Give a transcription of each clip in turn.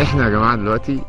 احنا يا جماعه دلوقتي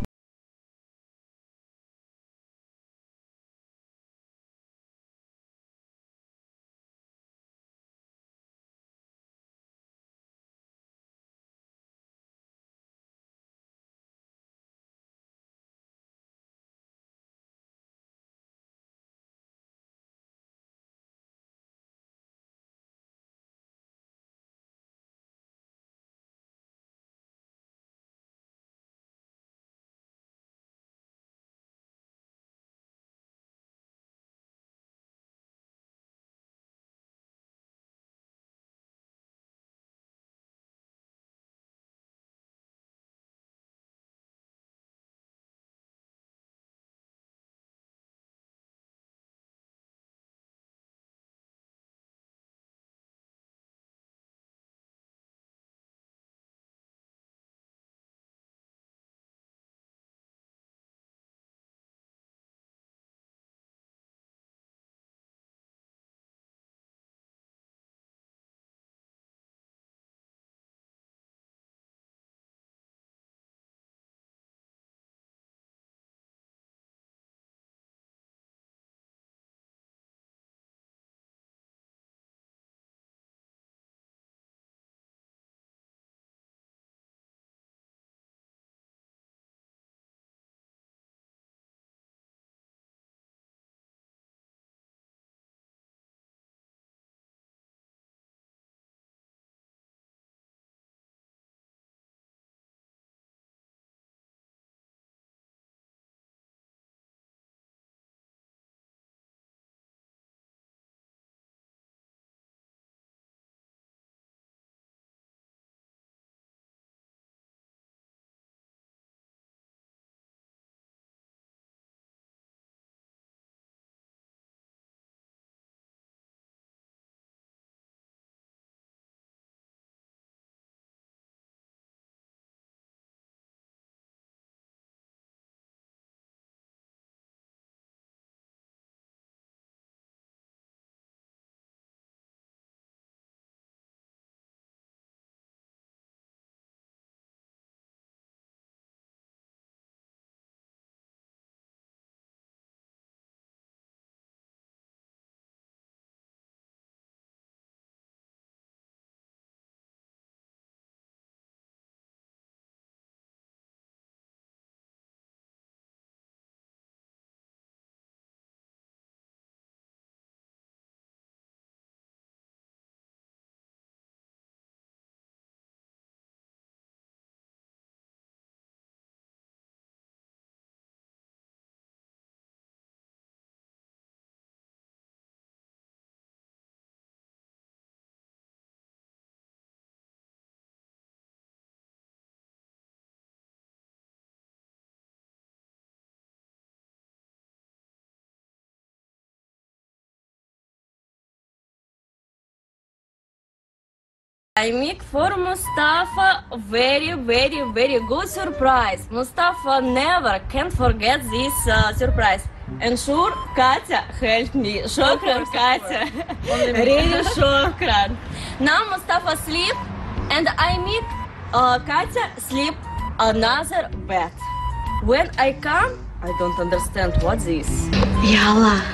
I make for Mustafa very, very, very good surprise. Mustafa never can forget this uh, surprise. And sure, Katya helped me. Shukran, Katya. really shukran. Now Mustafa sleep, and I make uh, Katya sleep another bed. When I come, I don't understand what this. يلا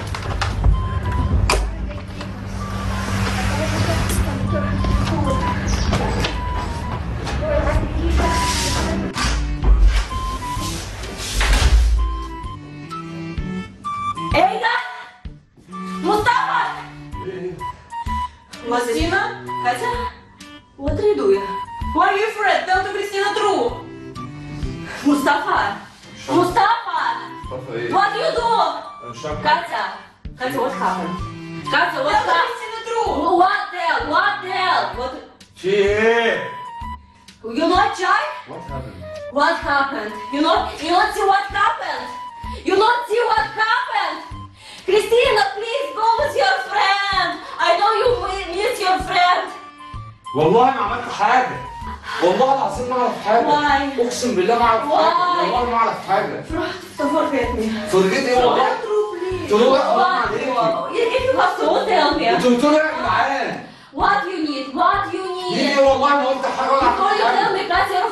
ايه ده؟ مصطفى! Mastina? Katya? What are you doing? Why are you afraid? Tell to Christina true. Mustafa! Mustafa! What do you do? Katya! Katya, what happened? Katya, what Tell to happened? Christina true. What the hell? What the hell? What? في ايه؟ You know Chai? What happened? What happened? You know? You not see what happened? You not see what happened? Christina, please go with your friend. I know you mi- miss your friend. والله ما عملت حاجة والله العظيم ما اعرف حاجة Why? اقسم بالله ما اعرف حاجة Why? والله ما اعرف حاجة To forget me. فرجيت ايه والله؟ True, please. تقولوا ايه حرام What? عليكي If you have to tell me. انتوا بتقولوا ايه يا جدعان؟ What you need? What you ليه need? والله ما قلت حاجة ولا Before عملت you حاجة tell me, Katya, your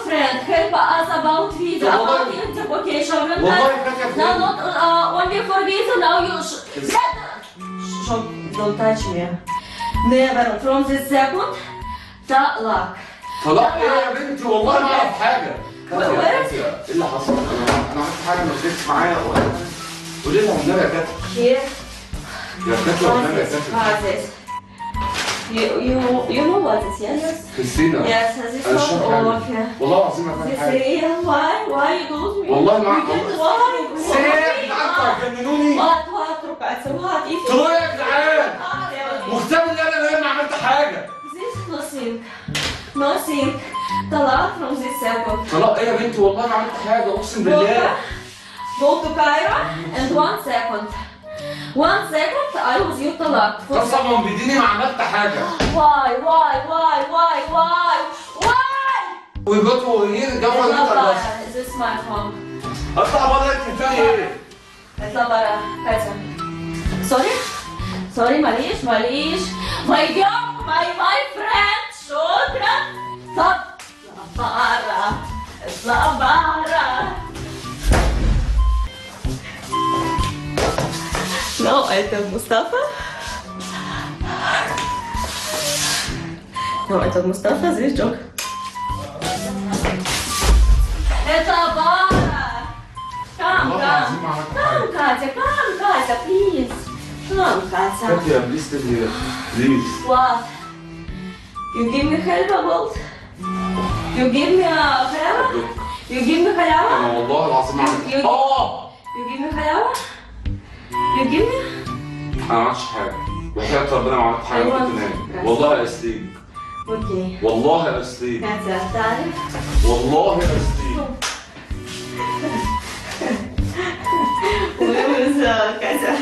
friend help us about video طب والله- about YouTube okay children والله كاتيا now friend. not uh, only for video now you sh- Shop, don't touch me never from this second طلق طلاق ايه يا بنتي والله ما اعرف حاجه كاتيا، وين؟ كاتيا، ايه اللي حصل؟ انا انا عملت حاجه ما شربتش معايا ولا قولي لها والنبي يا كاتيا here يا كاتيا والنبي يا Francis, كاتيا Francis. You, you, you know what this is, yes? كريستينا Yes, this انا is مش not فاهم حاجه okay. والله العظيم ما This فاهم حاجه is why, why you lose me? والله ما You can't why? سيب انتوا هتجننوني What, what, ركعت what? If you... طلعوا يا جدعان Ah, مختار ان انا ليه ما عملت حاجه This is nothing. Nothing. طلعت from this second. طلاق ايه يا بنتي والله ما عملت حاجه اقسم بالله Go to Cairo and one second. One second I was you طلعت. قسما بديني ما عملت حاجه Why, why, why, why, why, why? وجوتوا ايه جو اطلع انت برا. بس This is my phone. اطلع بره انت بتقولي ايه اطلع برا. كذا. Sorry? Sorry معليش معليش. My girl, my my friend. شكرا. طب اطلع برا. اطلع برا. No, это Мустафа. No, это Мустафа, здесь Джок. Это Бара! Come, والله come. العظيم ما عملت حاجه Come, Катя, come, Катя, please. Come, Катя. كاتيا بليز تبلي بليز What? You give me help, You give me a халява? You give me انا халява? والله العظيم ما عملت You- اه You give me халява? You give me? انا ما عملتش حاجه وحياة ربنا ما عملت حاجه أيوة. كنت نايم والله يا سليم Okay. والله يا سليم Катя, تعرف? والله يا سليم Where is uh, Kaiser?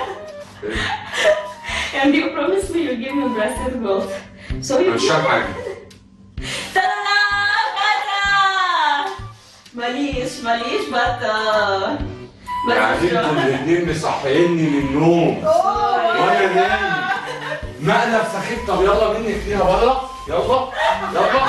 and you promised me you give me bracelet gold. So you انا مش فاهم حاجه Ta-da! Kaiser! ماليش ماليش but uh, but يعني انتوا الاثنين مصحيني من النوم وانا نايم مقلب سخيف طب يلا منك فيها بره يلا يلا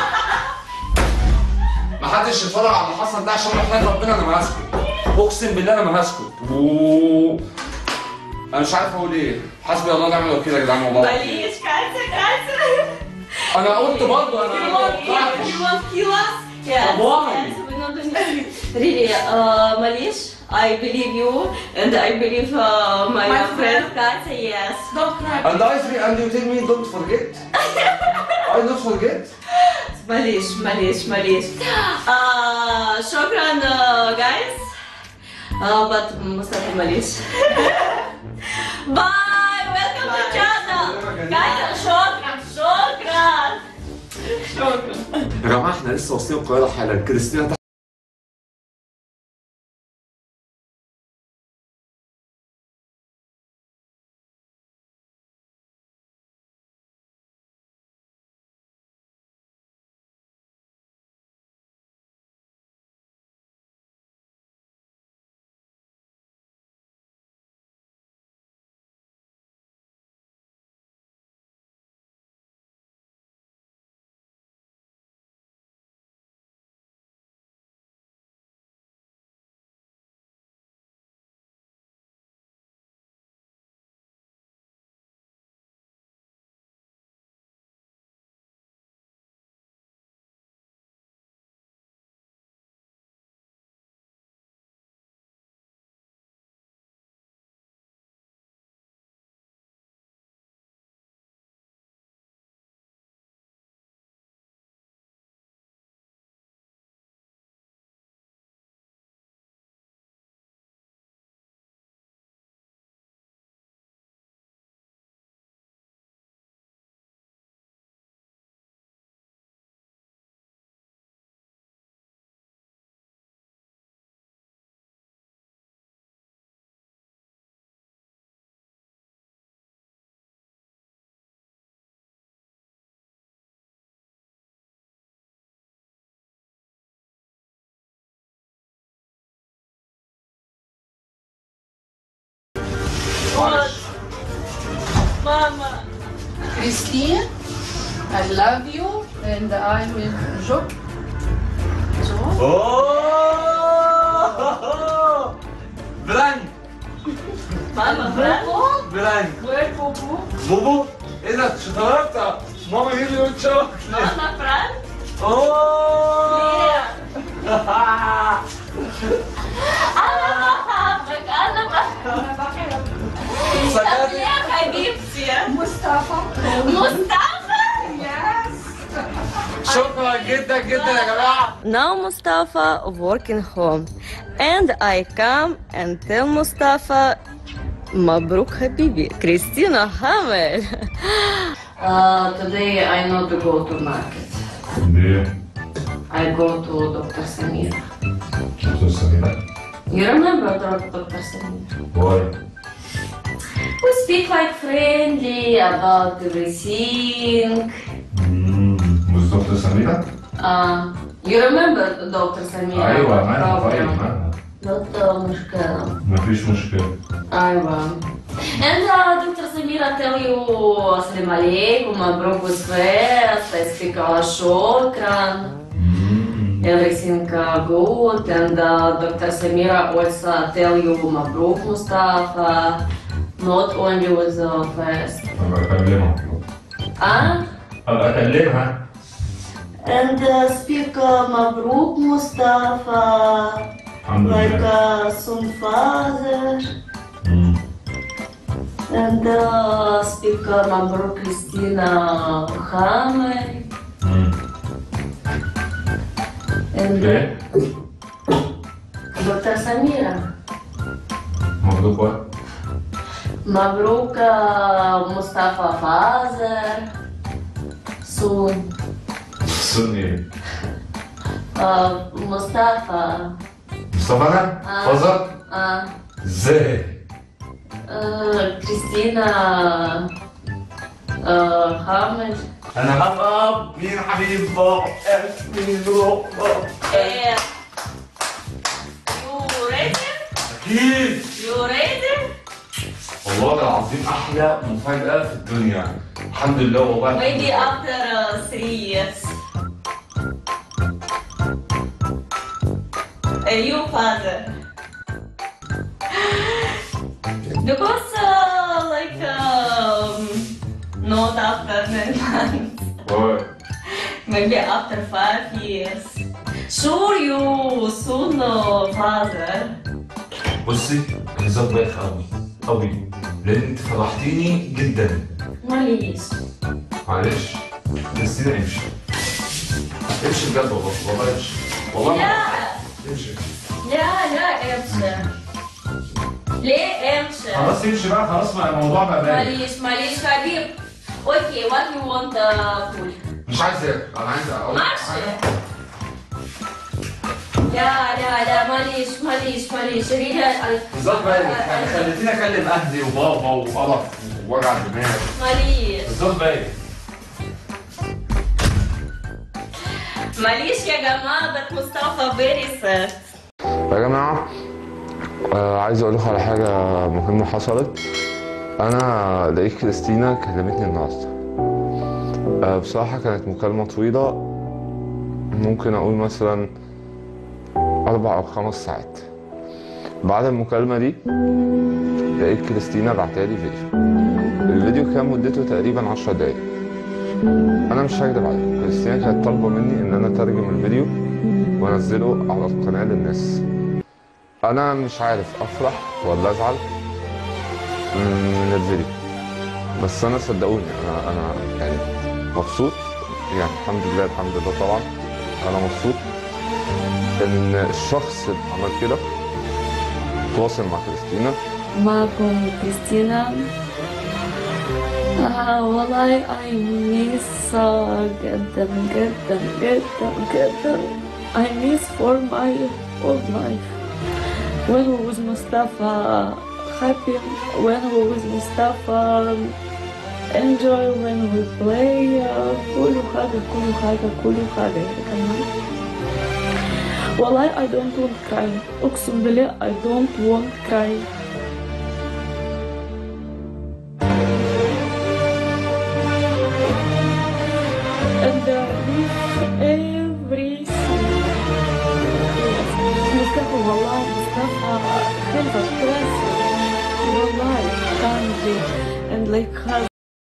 محدش يتفرج على اللي حصل ده عشان وحياة ربنا انا ما هسكت اقسم بالله انا ما هسكت و... انا مش عارف اقول ايه حسبي الله ونعم الوكيل يا جدعان والله ماليش Kaiser Kaiser انا قلت برضه انا You ما want توقعتش you want kill us? Yes. Why? Yes, we not doing it. Really, uh, Malish, I believe you and I believe uh, my, My friend friend. Katya, yes. Don't cry. and I say and you tell me don't forget I don't forget معليش معليش معليش آه شكرا جايز اه بس مصطفى معليش باي ويلكم تو channel جايز شكرا شكرا شكرا يا جماعه احنا لسه واصلين القاهره حالا كريستينا تحت ماما Christine, I love you and I will joke. sure. اوه برانك Mama, bravo. برانك Where Pupu? بوبو ايه ده شطارات ماما هي اللي قلت شوكليت Mama, Frank? اوه أنا بحبك أنا بحبك طب ليه يا حبيبتي؟ مصطفى مصطفى شكرا جدا جدا يا جماعه Now Mustafa working home and I come and tell Mustafa مبروك حبيبي Christina Hamel uh, Today I not to go to market ليه؟ I go to Dr. Samir شفت السميرة؟ You remember Dr. Samir? واي We speak like friendly about everything بالظبط السميرة؟ uh, You remember Dr. Samir? ايوه معاها طيب program? معاها دكتور مشكلة مفيش مشكلة أيوة And uh, Dr. Samira tell you السلام عليكم مبروك وسفاس تسبيك على شكرا Everything uh, good and uh, Dr. Samira also tell you مبروك مصطفى not only with the first ابقى اكلمها ah? ابقى اكلمها and uh, speak uh, مبروك مصطفى الحمد like لله uh, son father مم. And uh, speaker member Christina Hammer مم. and ايه؟ Dr. Samira. مبروك وقت مبروك uh, Mustafa father soon. سن ايه؟ Uh, Mustafa مصطفى انا؟ آه. فازر؟ uh, ازاي؟ uh, Christina uh, Hammer انا هبقى مين حبيب بابا مين روح بابا and you ready? اكيد You ready? والله العظيم احلى مفاجاه في الدنيا الحمد لله والله Maybe after uh, three years. Uh, you father. Because uh, like um, not after nine months, واي maybe after five years. Sure, you soon uh, father. بصي الهزار بايخ قوي قوي لان انت فرحتيني جدا معليش. معلش كريستينا امشي امشي بجد والله والله امشي والله لا امشي لا لا امشي. ليه امشي؟ خلاص امشي بقى خلاص ما الموضوع بقى باين معليش معليش حبيب اوكي وات يو وانت فول مش عايز اكل انا عايز اقول ماشي لا لا لا معليش معليش معليش رجال بالظبط باين يعني خليتيني اكلم اهلي وبابا وقرف ووجع دماغ معليش بالظبط باين معليش يا جماعة بس مصطفى فيري ساد يا جماعة آه عايز أقول لكم على حاجة مهمة حصلت أنا لقيت كريستينا كلمتني النهاردة آه بصراحة كانت مكالمة طويلة ممكن أقول مثلا أربع أو خمس ساعات بعد المكالمة دي لقيت كريستينا بعتالي فيديو الفيديو كان مدته تقريبا عشر دقايق أنا مش هكدب عليكم كريستينا كانت طالبة مني إن أنا أترجم الفيديو وأنزله على القناة للناس انا مش عارف افرح ولا ازعل من الفيديو بس انا صدقوني انا انا يعني مبسوط يعني الحمد لله الحمد لله طبعا انا مبسوط ان الشخص اللي عمل كده تواصل مع كريستينا معكم كريستينا آه والله I miss آه، جدا جدا جدا جدا I miss for my whole life when we with Mustafa happy when we with Mustafa enjoy when we play آه، كل حاجة كل حاجة كل حاجة يا جماعة والله I don't want cry أقسم بالله I don't want cry and uh, with everything like husband.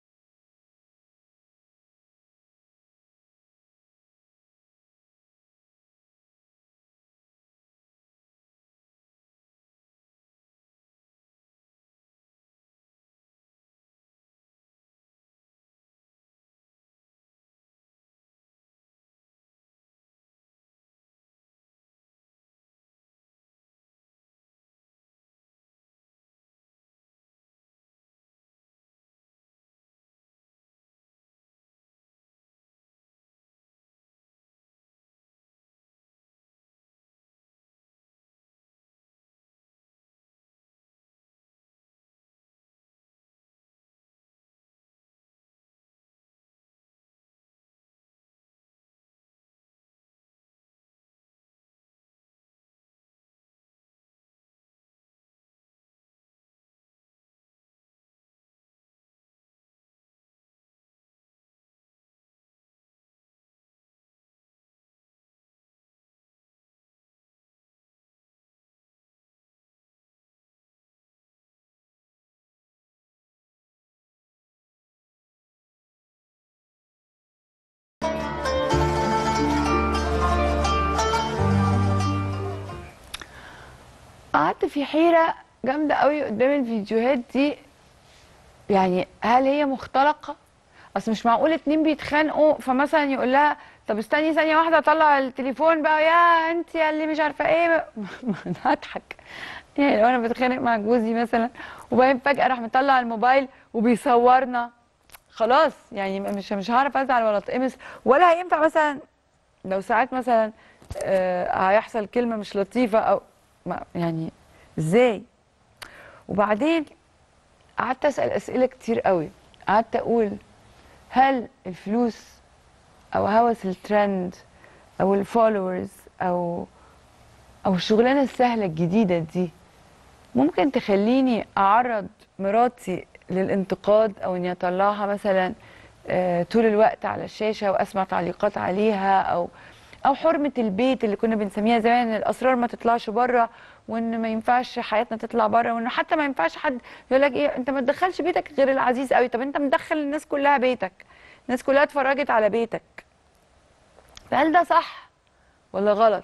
قعدت في حيرة جامدة قوي قدام الفيديوهات دي يعني هل هي مختلقة؟ اصل مش معقول اتنين بيتخانقوا فمثلا يقول لها طب استني ثانية واحدة اطلع التليفون بقى يا انت يا اللي مش عارفة ايه بقى. انا هضحك يعني لو انا بتخانق مع جوزي مثلا وبعدين فجأة راح مطلع الموبايل وبيصورنا خلاص يعني مش مش هعرف ازعل ولا اتقمص ولا هينفع مثلا لو ساعات مثلا آه هيحصل كلمة مش لطيفة او ما يعني ازاي وبعدين قعدت اسال اسئله كتير قوي قعدت اقول هل الفلوس او هوس الترند او الفولورز او او الشغلانه السهله الجديده دي ممكن تخليني اعرض مراتي للانتقاد او اني اطلعها مثلا آه، طول الوقت على الشاشه واسمع تعليقات عليها او او حرمه البيت اللي كنا بنسميها زمان ان الاسرار ما تطلعش بره وان ما ينفعش حياتنا تطلع بره وانه حتى ما ينفعش حد يقول لك ايه انت ما تدخلش بيتك غير العزيز قوي طب انت مدخل الناس كلها بيتك الناس كلها اتفرجت على بيتك فهل ده صح ولا غلط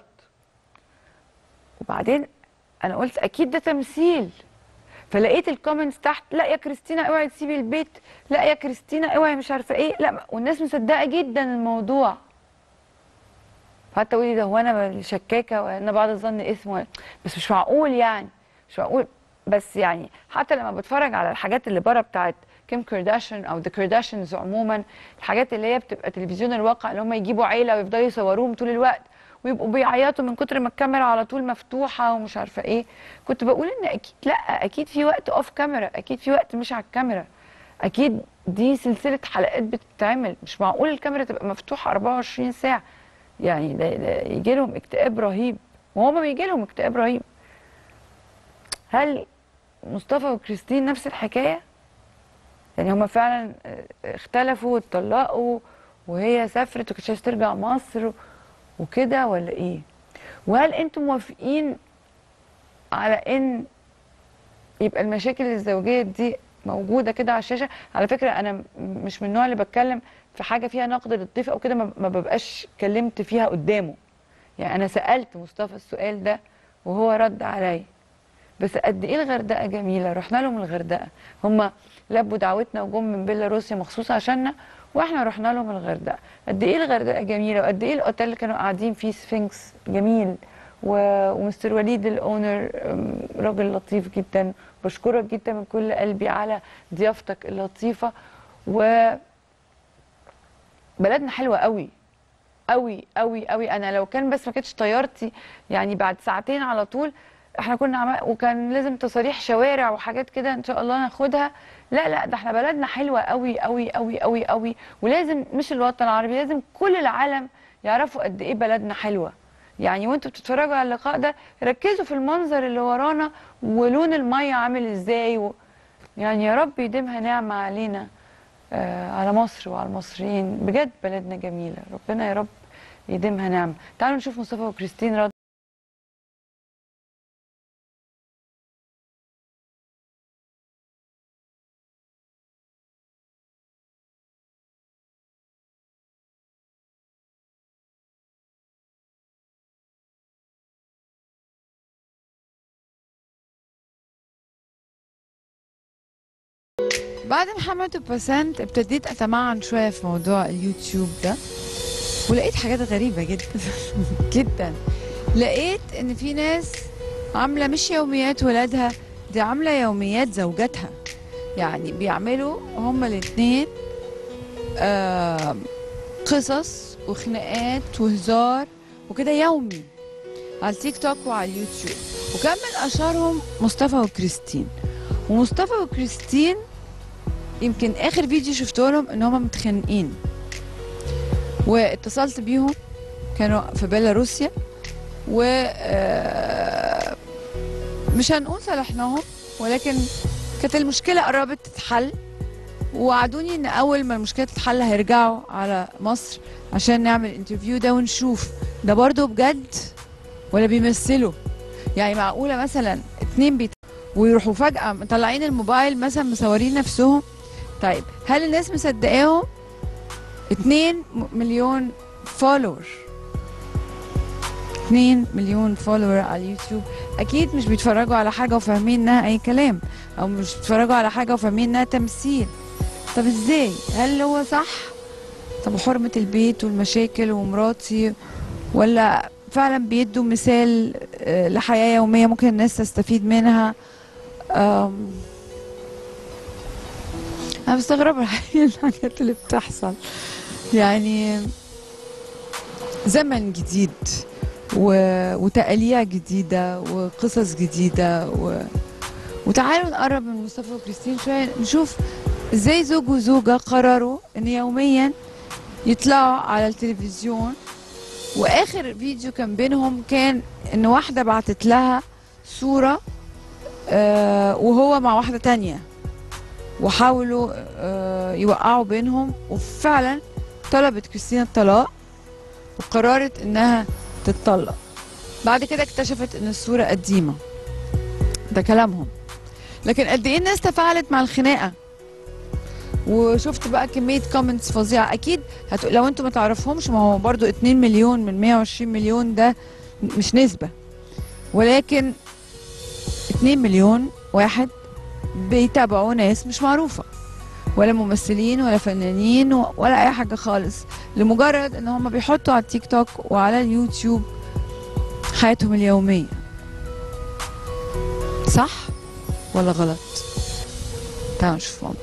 وبعدين انا قلت اكيد ده تمثيل فلقيت الكومنتس تحت لا يا كريستينا اوعي تسيبي البيت لا يا كريستينا اوعي مش عارفه ايه لا والناس مصدقه جدا الموضوع فحتى تقولي ده هو انا شكاكه وانا بعد الظن اسم ولا- بس مش معقول يعني مش معقول بس يعني حتى لما بتفرج على الحاجات اللي بره بتاعت كيم كارداشيان او ذا كارداشيانز عموما الحاجات اللي هي بتبقى تلفزيون الواقع اللي هم يجيبوا عيله ويفضلوا يصوروهم طول الوقت ويبقوا بيعيطوا من كتر ما الكاميرا على طول مفتوحه ومش عارفه ايه كنت بقول ان اكيد لا اكيد في وقت اوف كاميرا اكيد في وقت مش على الكاميرا اكيد دي سلسله حلقات بتتعمل مش معقول الكاميرا تبقى مفتوحه 24 ساعه يعني ده, ده يجي لهم اكتئاب رهيب وهما بيجي لهم اكتئاب رهيب هل مصطفى وكريستين نفس الحكايه يعني هما فعلا اه، اختلفوا واتطلقوا وهي سافرت وكانتش عايزه ترجع مصر وكده ولا ايه وهل انتم موافقين على ان يبقى المشاكل الزوجيه دي موجوده كده على الشاشه على فكره انا م- مش من النوع اللي بتكلم في حاجه فيها نقد للضيف او كده ما ما ببقاش اتكلمت فيها قدامه يعني انا سالت مصطفى السؤال ده وهو رد عليا بس قد ايه الغردقه جميله رحنا لهم الغردقه هم لبوا دعوتنا وجم من بيلاروسيا مخصوص عشاننا واحنا رحنا لهم الغردقه قد ايه الغردقه جميله وقد ايه الاوتيل اللي كانوا قاعدين فيه سفنكس جميل و- ومستر وليد الاونر أم، راجل لطيف جدا بشكرك جدا من كل قلبي على ضيافتك اللطيفه و بلدنا حلوه قوي قوي قوي قوي انا لو كان بس ما كانتش طيارتي يعني بعد ساعتين على طول احنا كنا عم... وكان لازم تصاريح شوارع وحاجات كده ان شاء الله ناخدها لا لا ده احنا بلدنا حلوه قوي قوي قوي قوي قوي ولازم مش الوطن العربي لازم كل العالم يعرفوا قد ايه بلدنا حلوه يعني وانتوا بتتفرجوا على اللقاء ده ركزوا في المنظر اللي ورانا ولون الميه عامل ازاي و... يعني يا رب يديمها نعمه علينا آه على مصر وعلى المصريين بجد بلدنا جميله ربنا يا رب يديمها نعمه تعالوا نشوف مصطفى وكريستين رد بعد محمد وبسنت ابتديت اتمعن شويه في موضوع اليوتيوب ده ولقيت حاجات غريبه جدا جدا لقيت ان في ناس عامله مش يوميات ولادها دي عامله يوميات زوجاتها يعني بيعملوا هما الاتنين آه قصص وخناقات وهزار وكده يومي على التيك توك وعلى اليوتيوب وكان من اشهرهم مصطفى وكريستين ومصطفى وكريستين يمكن اخر فيديو شفته لهم ان هما متخانقين واتصلت بيهم كانوا في بيلاروسيا و آه، مش هنقول صالحناهم ولكن كانت المشكله قربت تتحل ووعدوني ان اول ما المشكله تتحل هيرجعوا على مصر عشان نعمل الانترفيو ده ونشوف ده برضو بجد ولا بيمثلوا يعني معقوله مثلا اتنين بيت ويروحوا فجاه مطلعين الموبايل مثلا مصورين نفسهم طيب هل الناس مصدقاهم 2 مليون فولور 2 مليون فولور على اليوتيوب اكيد مش بيتفرجوا على حاجه وفاهمين انها اي كلام او مش بيتفرجوا على حاجه وفاهمين انها تمثيل طب ازاي هل هو صح طب وحرمه البيت والمشاكل ومراتي ولا فعلا بيدوا مثال آه، لحياه يوميه ممكن الناس تستفيد منها أم، انا مستغربه الحقيقة الحاجات اللي بتحصل يعني زمن جديد و... وتقاليع جديدة وقصص جديدة و... وتعالوا نقرب من مصطفى وكريستين شوية نشوف ازاي زوج وزوجة قرروا ان يوميا يطلعوا على التلفزيون واخر فيديو كان بينهم كان ان واحدة بعتت لها صورة آه وهو مع واحدة تانية وحاولوا آه يوقعوا بينهم وفعلا طلبت كريستينا الطلاق وقررت انها تتطلق بعد كده اكتشفت ان الصورة قديمة ده كلامهم لكن قد ايه الناس تفاعلت مع الخناقة وشفت بقى كمية كومنتس فظيعة اكيد هت... لو انتوا ما تعرفهمش ما هو برضو 2 مليون من 120 مليون ده مش نسبة ولكن 2 مليون واحد بيتابعوا ناس مش معروفة ولا ممثلين ولا فنانين و- ولا اي حاجة خالص لمجرد ان هم بيحطوا على التيك توك وعلى اليوتيوب حياتهم اليومية صح ولا غلط تعالوا نشوف ماما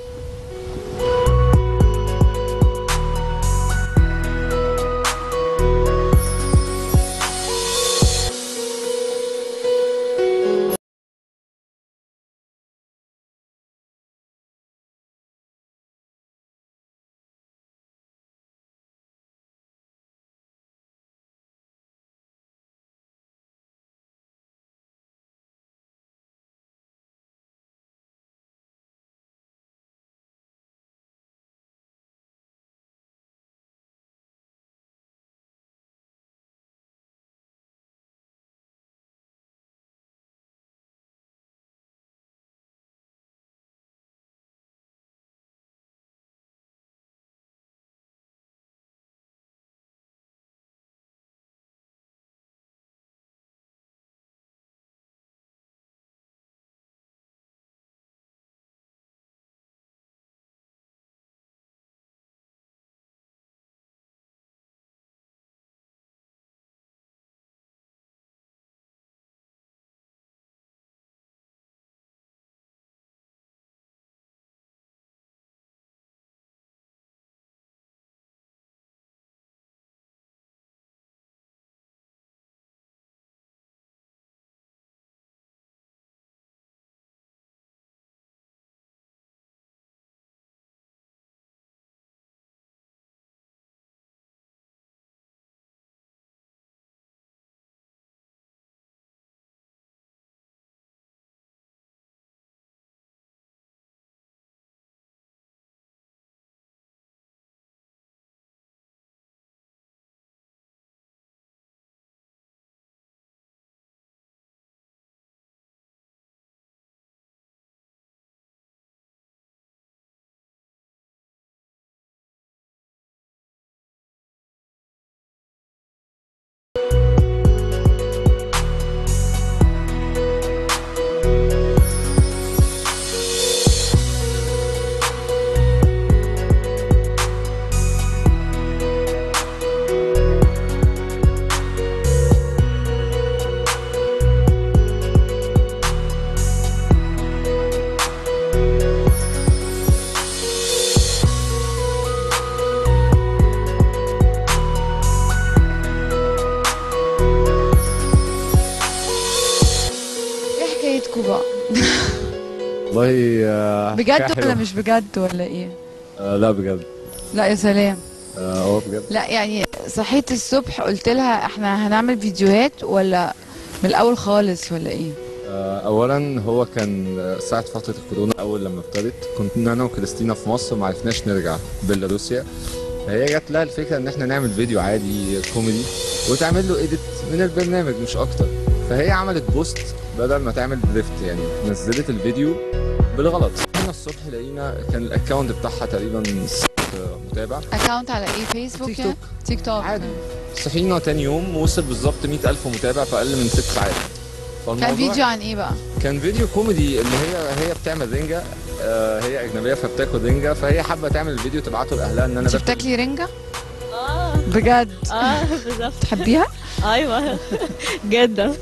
والله آه، حكاية بجد حلوة. ولا مش بجد ولا ايه آه لا بجد لا يا سلام اه هو بجد لا يعني صحيت الصبح قلت لها احنا هنعمل فيديوهات ولا من الاول خالص ولا ايه آه اولا هو كان آه، ساعة فترة الكورونا اول لما ابتدت كنت انا وكريستينا في مصر ما عرفناش نرجع بيلاروسيا هي جات لها الفكرة ان احنا نعمل فيديو عادي كوميدي وتعمل له ايديت من البرنامج مش اكتر فهي عملت بوست بدل ما تعمل دريفت يعني نزلت الفيديو بالغلط احنا الصبح لقينا كان الاكونت بتاعها تقريبا ست متابع اكونت على ايه فيسبوك تيك يعني؟ توك. تيك توك عادي صحينا تاني يوم وصل بالظبط 100000 متابع في اقل من ست ساعات كان فالموضوع- فيديو عن ايه بقى كان فيديو كوميدي اللي هي هي بتعمل رنجة آه هي أجنبية فبتاكل رنجة فهي حابة تعمل الفيديو تبعته لأهلها إن أنا انت باكل بتاكلي رنجة اه بجد اه بالظبط تحبيها ايوه جدا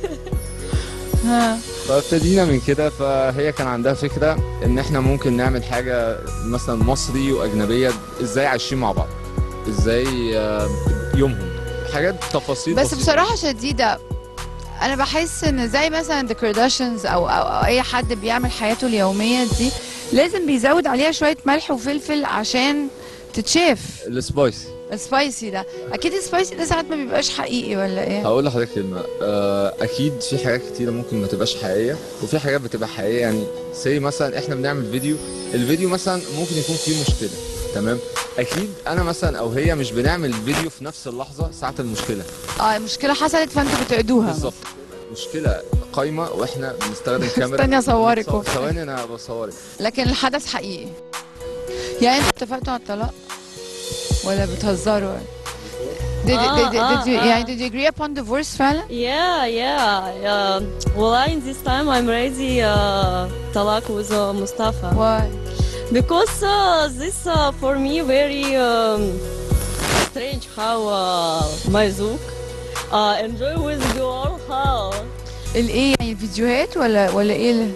ها فابتدينا من كده فهي كان عندها فكرة إن إحنا ممكن نعمل حاجة مثلا مصري وأجنبية إزاي عايشين مع بعض إزاي آه يومهم حاجات تفاصيل بس بسيطة. بصراحة شديدة انا بحس ان زي مثلا ذا كارداشيانز أو, او او اي حد بيعمل حياته اليومية دي لازم بيزود عليها شوية ملح وفلفل عشان تتشاف السبايسي السبايسي ده اكيد السبايسي ده ساعات ما بيبقاش حقيقي ولا ايه هقول لحضرتك كلمة آه، أكيد في حاجات كتيرة ممكن ما تبقاش حقيقية وفي حاجات بتبقى حقيقية يعني زي مثلا إحنا بنعمل فيديو الفيديو مثلا ممكن يكون فيه مشكلة تمام أكيد أنا مثلا أو هي مش بنعمل فيديو في نفس اللحظة ساعة المشكلة اه المشكلة حصلت فانتوا بتعيدوها بالظبط مشكلة قايمة وإحنا بنستخدم كاميرا استني اصورك صو- ثواني أنا بصورك لكن الحدث حقيقي يعني انتوا اتفقتوا على الطلاق ولا بتهزروا did, آه، did, did, آه، did you, آه. يعني did you agree upon divorce فعلا؟ Yeah, yeah. Uh, well, in this time I'm ready uh, talak with uh, Mustafa Why? because uh, this uh, for me very um, strange how uh, my zook uh, enjoy with girl how الايه يعني الفيديوهات ولا ولا ايه اللي-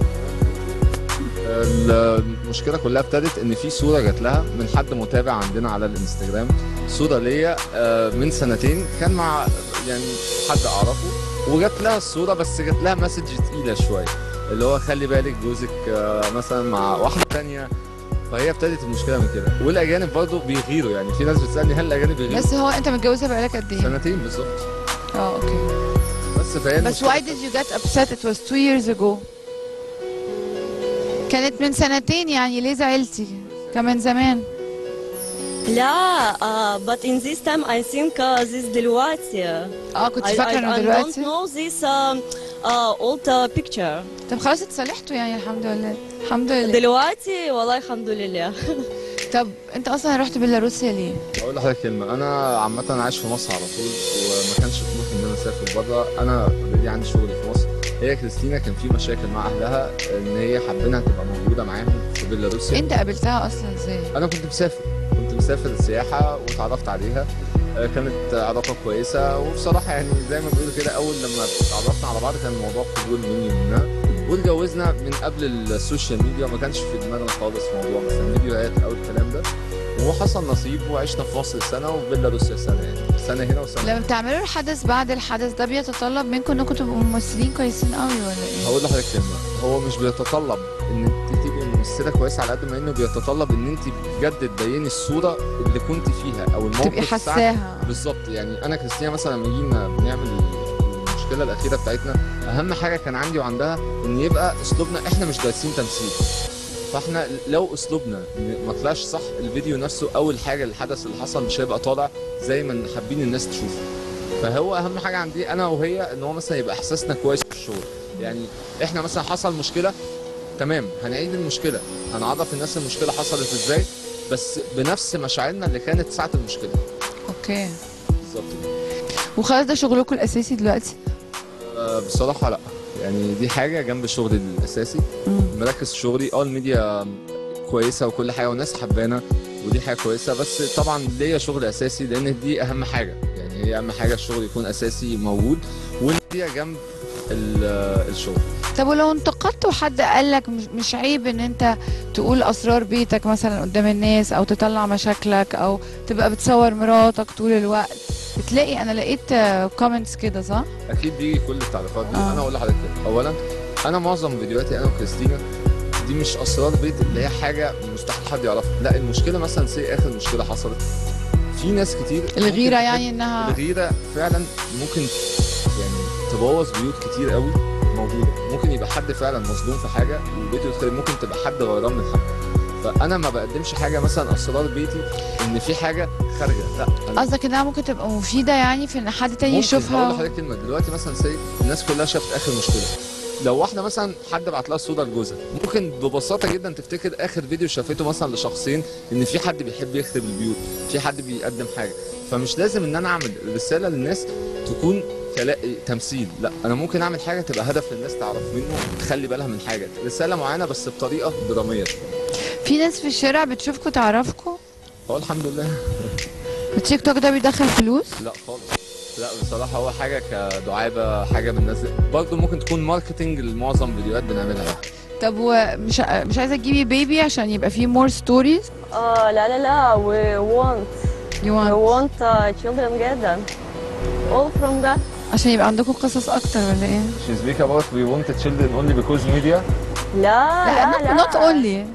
المشكله كلها ابتدت ان في صوره جات لها من حد متابع عندنا على الانستجرام صوره ليا آه، من سنتين كان مع يعني حد اعرفه وجات لها الصوره بس جات لها مسج تقيله شويه اللي هو خلي بالك جوزك آه، مثلا مع واحده تانية فهي ابتدت المشكله من كده والاجانب برضه بيغيروا يعني في ناس بتسالني هل الاجانب بيغيروا بس هو انت متجوزها بقالك قد ايه؟ سنتين بالظبط اه اوكي بس فهي بس المشكلة why did you get upset it was two years ago كانت من سنتين يعني ليه زعلتي؟ كمان زمان لا uh, but in this time I think uh, this دلوقتي اه كنت I, فاكره I, انه I don't دلوقتي know this um, uh, old uh, picture طب خلاص اتصالحتوا يعني الحمد لله الحمد لله دلوقتي والله الحمد لله طب انت اصلا رحت بيلاروسيا ليه؟ اقول لحضرتك كلمه انا عامه عايش في مصر على طول وما كانش طموحي ان انا اسافر بره انا اوريدي عندي شغل في مصر هي كريستينا كان في مشاكل مع اهلها ان هي حابينها تبقى موجوده معاهم في بيلاروسيا انت قابلتها اصلا ازاي؟ انا كنت مسافر كنت مسافر سياحه واتعرفت عليها آه، كانت علاقه كويسه وبصراحه يعني زي ما بيقولوا كده اول لما اتعرفنا على بعض كان الموضوع قبول مني ومنها واتجوزنا من قبل السوشيال ميديا ما كانش في دماغنا خالص موضوع مثلا فيديوهات او الكلام ده وحصل نصيب وعشنا في مصر سنه وفي بيلاروسيا سنه يعني سنه هنا وسنه لما بتعملوا الحدث بعد الحدث ده بيتطلب منكم انكم تبقوا ممثلين كويسين قوي ولا ايه؟ هقول لحضرتك كلمه هو مش بيتطلب ان انت تبقي ممثله كويسه على قد ما انه بيتطلب ان انت بجد تبيني الصوره اللي كنت فيها او الموقف تبقي ساعة- حساها بالظبط يعني انا كريستينا مثلا لما جينا بنعمل المشكله الاخيره بتاعتنا اهم حاجه كان عندي وعندها ان يبقى اسلوبنا احنا مش دارسين تمثيل فاحنا لو اسلوبنا م- ما طلعش صح الفيديو نفسه اول حاجه الحدث اللي حصل مش هيبقى طالع زي ما حابين الناس تشوفه فهو اهم حاجه عندي انا وهي ان هو مثلا يبقى احساسنا كويس في الشغل يعني احنا مثلا حصل مشكله تمام هنعيد المشكله هنعرف الناس المشكله حصلت ازاي بس بنفس مشاعرنا اللي كانت ساعه المشكله اوكي بالظبط كده. وخلاص ده شغلكم الاساسي دلوقتي؟ آه، بصراحة لا يعني دي حاجة جنب شغلي الأساسي مركز في شغلي اه الميديا كويسة وكل حاجة والناس حبانا ودي حاجة كويسة بس طبعا ليا شغل أساسي لأن دي أهم حاجة يعني هي أهم حاجة الشغل يكون أساسي موجود والميديا جنب ال- آه، الشغل طب ولو انتقدت وحد قال لك مش, مش عيب ان انت تقول اسرار بيتك مثلا قدام الناس او تطلع مشاكلك او تبقى بتصور مراتك طول الوقت بتلاقي انا لقيت كومنتس كده صح؟ أكيد دي كل التعليقات دي آه. أنا أقول لحضرتك كده. أولا أنا معظم فيديوهاتي أنا وكريستينا دي مش اسرار بيت اللي هي حاجه مستحيل حد يعرفها لا المشكله مثلا سي اخر مشكله حصلت في ناس كتير ممكن الغيره تحب- يعني انها الغيره فعلا ممكن يعني تبوظ بيوت كتير قوي موجوده ممكن يبقى حد فعلا مظلوم في حاجه وبيته يتخرب ممكن تبقى حد غيران من حاجه فانا ما بقدمش حاجه مثلا اسرار بيتي ان في حاجه خارجه لا أنا قصدك انها ممكن تبقى مفيده يعني في ان حد تاني ممكن هقول يشوفها لحضرتك كلمه دلوقتي مثلا سي الناس كلها شافت اخر مشكله لو واحده مثلا حد بعت لها صوره لجوزها ممكن ببساطه جدا تفتكر اخر فيديو شافته مثلا لشخصين ان في حد بيحب يخرب البيوت في حد بيقدم حاجه فمش لازم ان انا اعمل رساله للناس تكون كلا... تمثيل لا انا ممكن اعمل حاجه تبقى هدف للناس تعرف منه تخلي بالها من حاجه رساله معينه بس بطريقه دراميه في ناس في الشارع بتشوفكم تعرفكم هو الحمد لله التيك توك ده بيدخل فلوس لا خالص لا بصراحة هو حاجة كدعابة حاجة بننزل برضه ممكن تكون ماركتنج لمعظم فيديوهات بنعملها طب ومش مش عايزه تجيبي بيبي عشان يبقى فيه مور ستوريز آه لا لا لا we want يو we want want uh, children جدا all from that عشان يبقى عندكم قصص اكتر ولا ايه؟ She speak about we want children only because media. لا لا لا لا not only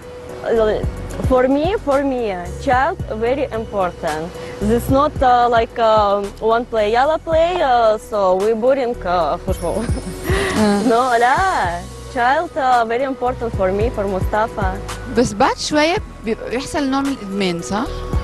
For me, for me, child very important. This not uh, like um, one play, yalla play, uh, so we boring uh, football. no, لا. Child uh, very important for me, for Mustafa. بس بعد شويه بيبقى بيحصل نوع من الادمان صح؟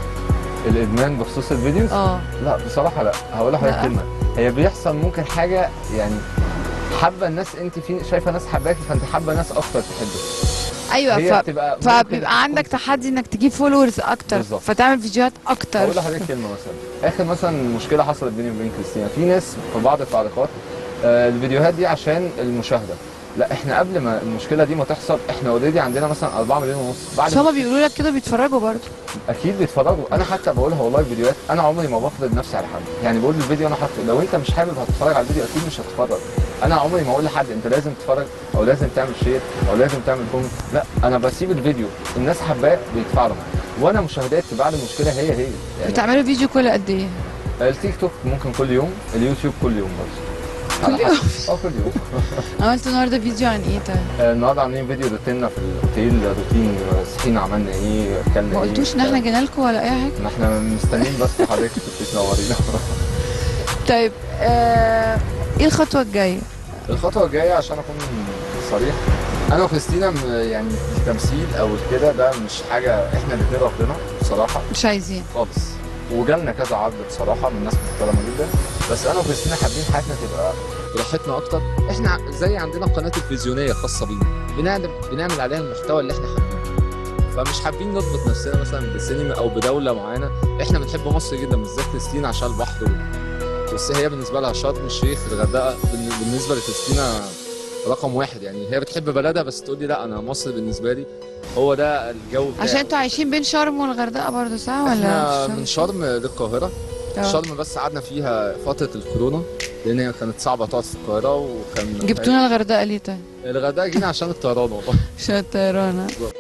الادمان بخصوص الفيديوز اه لا بصراحه لا هقول لحضرتك لا. كلمه هي بيحصل ممكن حاجه يعني حابه الناس انت في شايفه ناس حباكي فانت حابه ناس اكتر تحبك ايوه هي ف... بتبقى ممكن فبيبقى عندك تحدي انك تجيب فولورز اكتر بالظبط. فتعمل فيديوهات اكتر هقول لحضرتك كلمه مثلا اخر مثلا مشكله حصلت بيني وبين كريستينا في ناس في بعض التعليقات آه، الفيديوهات دي عشان المشاهده لا احنا قبل ما المشكله دي ما تحصل احنا اوريدي عندنا مثلا 4 مليون ونص بعد بس هما بيقولوا لك كده بيتفرجوا برضه اكيد بيتفرجوا انا حتى بقولها والله فيديوهات انا عمري ما بفرض نفسي على حد يعني بقول الفيديو انا حاطه لو انت مش حابب هتتفرج على الفيديو اكيد مش هتتفرج انا عمري ما اقول لحد انت لازم تتفرج او لازم تعمل شير او لازم تعمل كومنت لا انا بسيب الفيديو الناس حباه بيتفاعلوا وانا مشاهداتي بعد المشكله هي هي يعني بتعملوا فيديو كل قد ايه؟ التيك توك ممكن كل يوم اليوتيوب كل يوم برضه كل على يوم؟ حسب. اه كل يوم عملت النهارده فيديو عن ايه طيب؟ آه، النهارده عاملين فيديو روتيننا في الاوتيل روتين آه، صحينا عملنا ايه اكلنا ما ايه قلتوش ان احنا جينا لكم ولا اي حاجه؟ ما احنا مستنيين بس حضرتك تنورينا طيب آه... ايه الخطوه الجايه؟ الخطوه الجايه عشان اكون صريح انا وكريستينا م- يعني التمثيل او كده ده مش حاجه احنا الاثنين رافضينها بصراحه مش عايزين خالص وجالنا كذا عرض بصراحه من ناس محترمه جدا بس انا وكريستينا حابين حياتنا تبقى براحتنا اكتر احنا زي عندنا قناه تلفزيونيه خاصه بينا بنعمل بنعمل عليها المحتوى اللي احنا حابينه فمش حابين نربط نفسنا مثلا بالسينما او بدوله معينه احنا بنحب مصر جدا بالذات كريستينا عشان البحر و- بس هي بالنسبه لها شرم الشيخ الغردقه بالن- بالنسبه لكريستينا رقم واحد يعني هي بتحب بلدها بس تقول لي لا انا مصر بالنسبه لي هو ده الجو بتاعي عشان انتوا عايشين بين شرم والغردقه برضه صح ولا احنا مش من شرم للقاهره آه. شرم بس قعدنا فيها فتره الكورونا لان هي كانت صعبه تقعد في القاهره وكان جبتونا الغردقه ليه طيب؟ الغردقه جينا عشان الطيران والله عشان الطيران بالظبط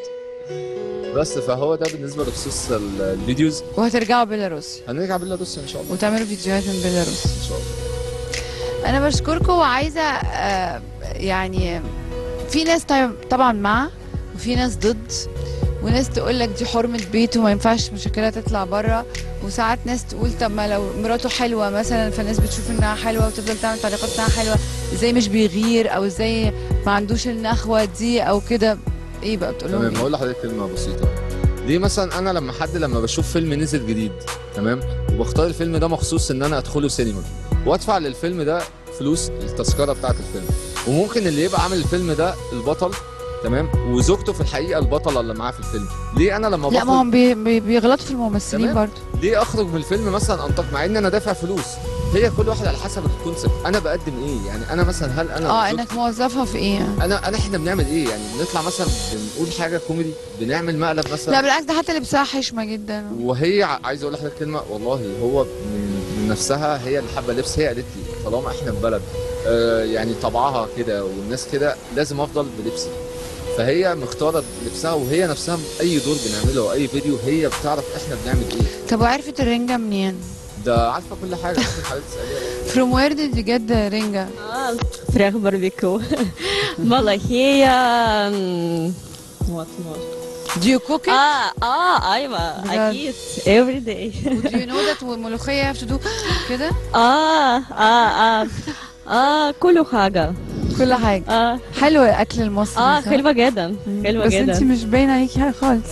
بس فهو ده بالنسبه لخصوص ال- الفيديوز وهترجعوا بيلاروسيا هنرجع بيلاروسيا ان شاء الله وتعملوا فيديوهات من بيلاروسيا ان شاء الله انا بشكركم وعايزه آه، يعني في ناس طيب- طبعا مع وفي ناس ضد وناس تقول لك دي حرمه بيت وما ينفعش مشاكلها تطلع بره وساعات ناس تقول طب ما لو مراته حلوه مثلا فالناس بتشوف انها حلوه وتفضل تعمل تعليقات انها حلوه ازاي مش بيغير او ازاي ما عندوش النخوه دي او كده ايه بقى بتقول لهم تمام إيه؟ هقول لحضرتك كلمه بسيطه ليه مثلا انا لما حد لما بشوف فيلم نزل جديد تمام وبختار الفيلم ده مخصوص ان انا ادخله سينما وادفع للفيلم ده فلوس التذكره بتاعه الفيلم وممكن اللي يبقى عامل الفيلم ده البطل تمام وزوجته في الحقيقه البطله اللي معاه في الفيلم ليه انا لما لا بخرج ما هم بي بي بيغلطوا في الممثلين تمام. برضه ليه اخرج من الفيلم مثلا انطق مع ان انا دافع فلوس هي كل واحد على حسب الكونسيبت انا بقدم ايه يعني انا مثلا هل انا اه زوجتي- انك موظفها في ايه انا انا احنا بنعمل ايه يعني بنطلع مثلا بنقول حاجه كوميدي بنعمل مقلب مثلا لا بالعكس ده حتى لبسها حشمه جدا وهي ع- عايز اقول لحضرتك كلمه والله هو من, من نفسها هي اللي حابه لبس هي قالت لي طالما احنا في بلد آه يعني طبعها كده والناس كده لازم افضل بلبسي فهي مختاره لبسها وهي نفسها اي دور بنعمله او اي فيديو هي بتعرف احنا بنعمل ايه طب وعرفت الرنجة منين؟ ده عارفه كل حاجه ممكن حضرتك تساليها From where did you get the ringa? Ah, фрях барбекю. Малахея. м, What more? Do you cook it? Ah, ah, أيوة بجد؟ أكيد every day. Do you know that الملوخية have to do كده؟ آه آه آه آه كل حاجة كل حاجة آه حلو الأكل المصري آه صح؟ حلوة جدا حلوة بس انت جدا مش باين عليكي حاجة خالص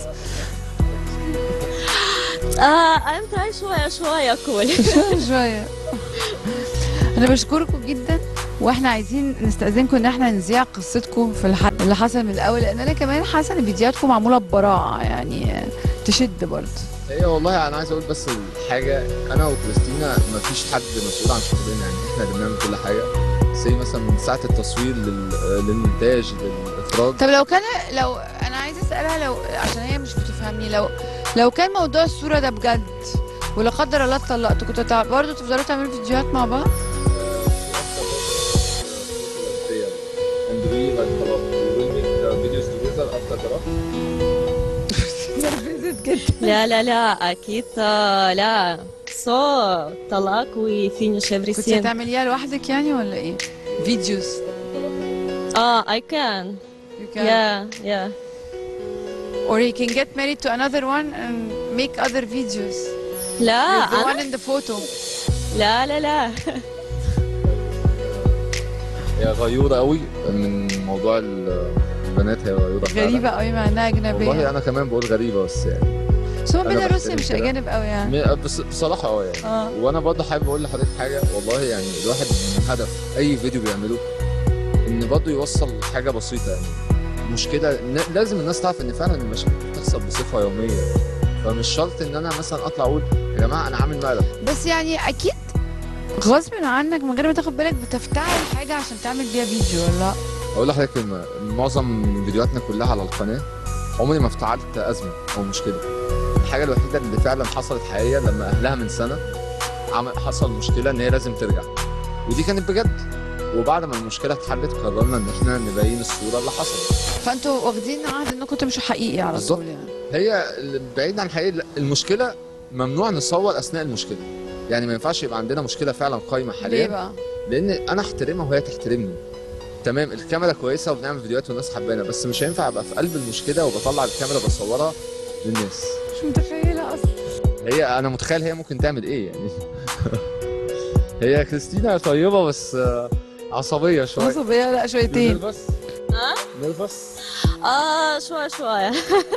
آه أنت شوية شوية كل شوية شوية أنا بشكركم جدا واحنا عايزين نستأذنكم ان احنا نذيع قصتكم في الح... اللي حصل من الاول لان انا كمان حاسه ان فيديوهاتكم معموله ببراعه يعني تشد برضه هي والله انا عايز اقول بس الحاجه انا وكريستينا ما فيش حد مسؤول عن شغلنا يعني احنا اللي بنعمل كل حاجه زي مثلا من ساعه التصوير لل... للمونتاج للاخراج طب لو كان لو انا عايزه اسالها لو عشان هي مش بتفهمني لو لو كان موضوع الصوره ده بجد ولا قدر الله اتطلقتوا كنتوا تع- برضه تفضلوا تعملوا فيديوهات مع بعض and we like طلاق we will make uh, videos together after طلاق لا لا لا أكيد آه لا so طلاق we finish كنت everything هتعمليها لوحدك يعني ولا ايه فيديوز آه I can you can yeah yeah or you can get married to another one and make other videos لا You're the one أنا in the photo لا لا لا هي غيوره قوي من موضوع ال- البنات هي غيوره فعلا. غريبه قوي مع انها والله اجنبيه انا كمان بقول غريبه بس يعني بس هم أنا بيلاروسيا بحترم مش كده. اجانب قوي يعني م- بس بصراحه اه يعني اه وانا برضه حابب اقول لحضرتك حاجه والله يعني الواحد من هدف اي فيديو بيعمله ان برضه يوصل حاجه بسيطه يعني مشكله ن- لازم الناس تعرف ان فعلا المشاكل بتحصل بصفه يوميه فمش شرط ان انا مثلا اطلع اقول يا جماعه انا عامل مقلب بس يعني اكيد غصب عنك من غير ما تاخد بالك بتفتعل حاجه عشان تعمل بيها فيديو ولا لا اقول لحضرتك كلمه معظم فيديوهاتنا كلها على القناه عمري ما افتعلت ازمه او مشكله الحاجه الوحيده اللي فعلا حصلت حقيقيه لما اهلها من سنه عمل حصل مشكله ان هي لازم ترجع ودي كانت بجد وبعد ما المشكله اتحلت قررنا ان احنا نبين الصوره اللي حصلت فانتوا واخدين عهد انكم تمشوا حقيقي على بالظبط. طول يعني هي بعيد عن الحقيقه المشكله ممنوع نصور اثناء المشكله يعني ما ينفعش يبقى عندنا مشكله فعلا قايمه ليه حاليا بقى؟ لان انا احترمها وهي تحترمني تمام الكاميرا كويسه وبنعمل فيديوهات والناس حبانا بس مش هينفع ابقى في قلب المشكله وبطلع الكاميرا بصورها للناس مش متخيله اصلا هي انا متخيل هي ممكن تعمل ايه يعني هي كريستينا طيبه بس آه، عصبيه شويه عصبيه لا شويتين نرفس ها؟ نرفس آه شوية شوية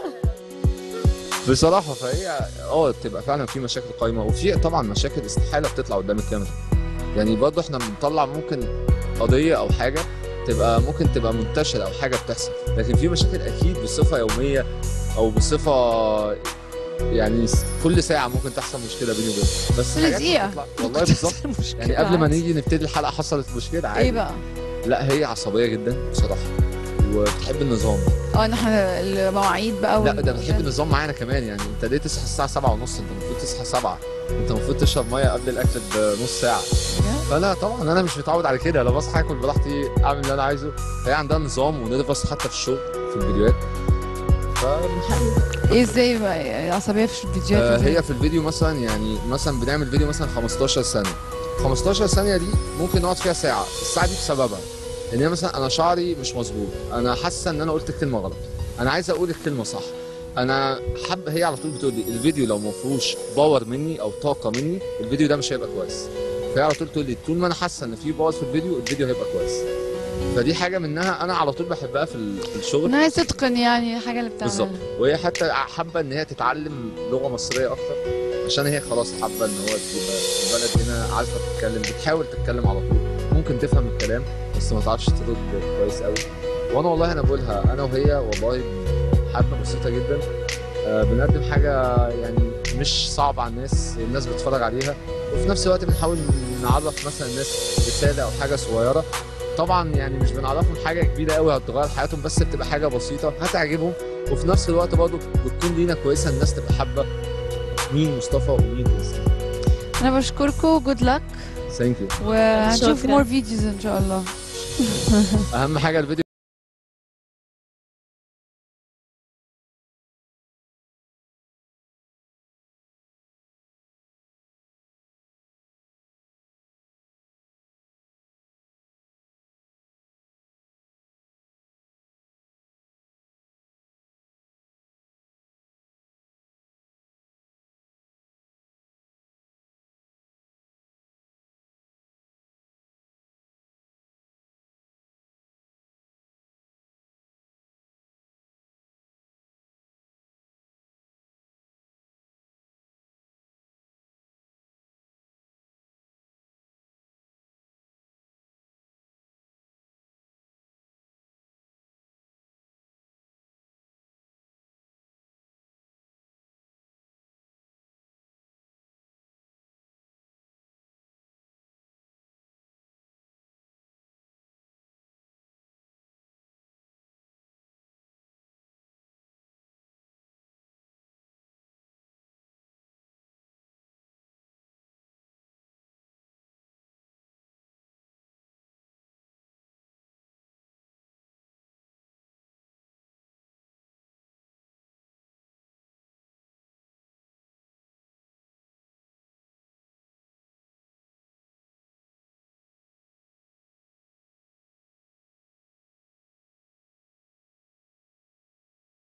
بصراحه فهي اه بتبقى فعلا في مشاكل قايمه وفي طبعا مشاكل استحاله بتطلع قدام الكاميرا يعني برضه احنا بنطلع ممكن قضيه او حاجه تبقى ممكن تبقى منتشره او حاجه بتحصل لكن في مشاكل اكيد بصفه يوميه او بصفه يعني س- كل ساعه ممكن تحصل مشكله بيني وبينك بس كل حاجات دقيقة. بتطلع- والله بالظبط يعني قبل ما نيجي نبتدي الحلقه حصلت مشكله عادي ايه بقى؟ لا هي عصبيه جدا بصراحه وبتحب النظام اه ان احنا المواعيد بقى لا وال- ده بتحب النظام معانا كمان يعني انت ليه تصحى الساعه 7 ونص انت المفروض تصحى 7 انت المفروض تشرب ميه قبل الاكل بنص ساعه فانا طبعا انا مش متعود على كده انا بصحى اكل براحتي اعمل اللي انا عايزه هي عندها نظام ونرفس حتى في الشغل في الفيديوهات فبنحاول ايه ازاي بقى يعني عصبيه في الفيديوهات آه ازاي؟ هي في الفيديو مثلا يعني مثلا بنعمل فيديو مثلا 15 ثانيه 15 ثانيه دي ممكن نقعد فيها ساعه الساعه دي بسببها ان هي مثلا انا شعري مش مظبوط انا حاسه ان انا قلت الكلمه غلط انا عايز اقول الكلمه صح انا حب هي على طول بتقول لي الفيديو لو ما فيهوش باور مني او طاقه مني الفيديو ده مش هيبقى كويس فهي على طول تقول لي طول ما انا حاسه ان في باور في الفيديو الفيديو هيبقى كويس فدي حاجه منها انا على طول بحبها في ال- في الشغل ان هي تتقن يعني الحاجه اللي بتعملها بالظبط وهي حتى حابه ان هي تتعلم لغه مصريه اكتر عشان هي خلاص حابه ان هو تبقى البلد هنا عارفه تتكلم بتحاول تتكلم على طول ممكن تفهم الكلام بس ما تعرفش ترد كويس قوي وانا والله انا بقولها انا وهي والله حاجه بسيطه جدا آه، بنقدم حاجه يعني مش صعبه على الناس الناس بتتفرج عليها وفي نفس الوقت بنحاول نعرف مثلا الناس رساله او حاجه صغيره طبعا يعني مش بنعرفهم حاجه كبيره قوي هتغير حياتهم بس بتبقى حاجه بسيطه هتعجبهم وفي نفس الوقت برضه بتكون لينا كويسه الناس تبقى حابه مين مصطفى ومين كريستيان انا بشكركم جود لك ثانك يو وهنشوف شكراً. مور فيديوز ان شاء الله اهم حاجه الفيديو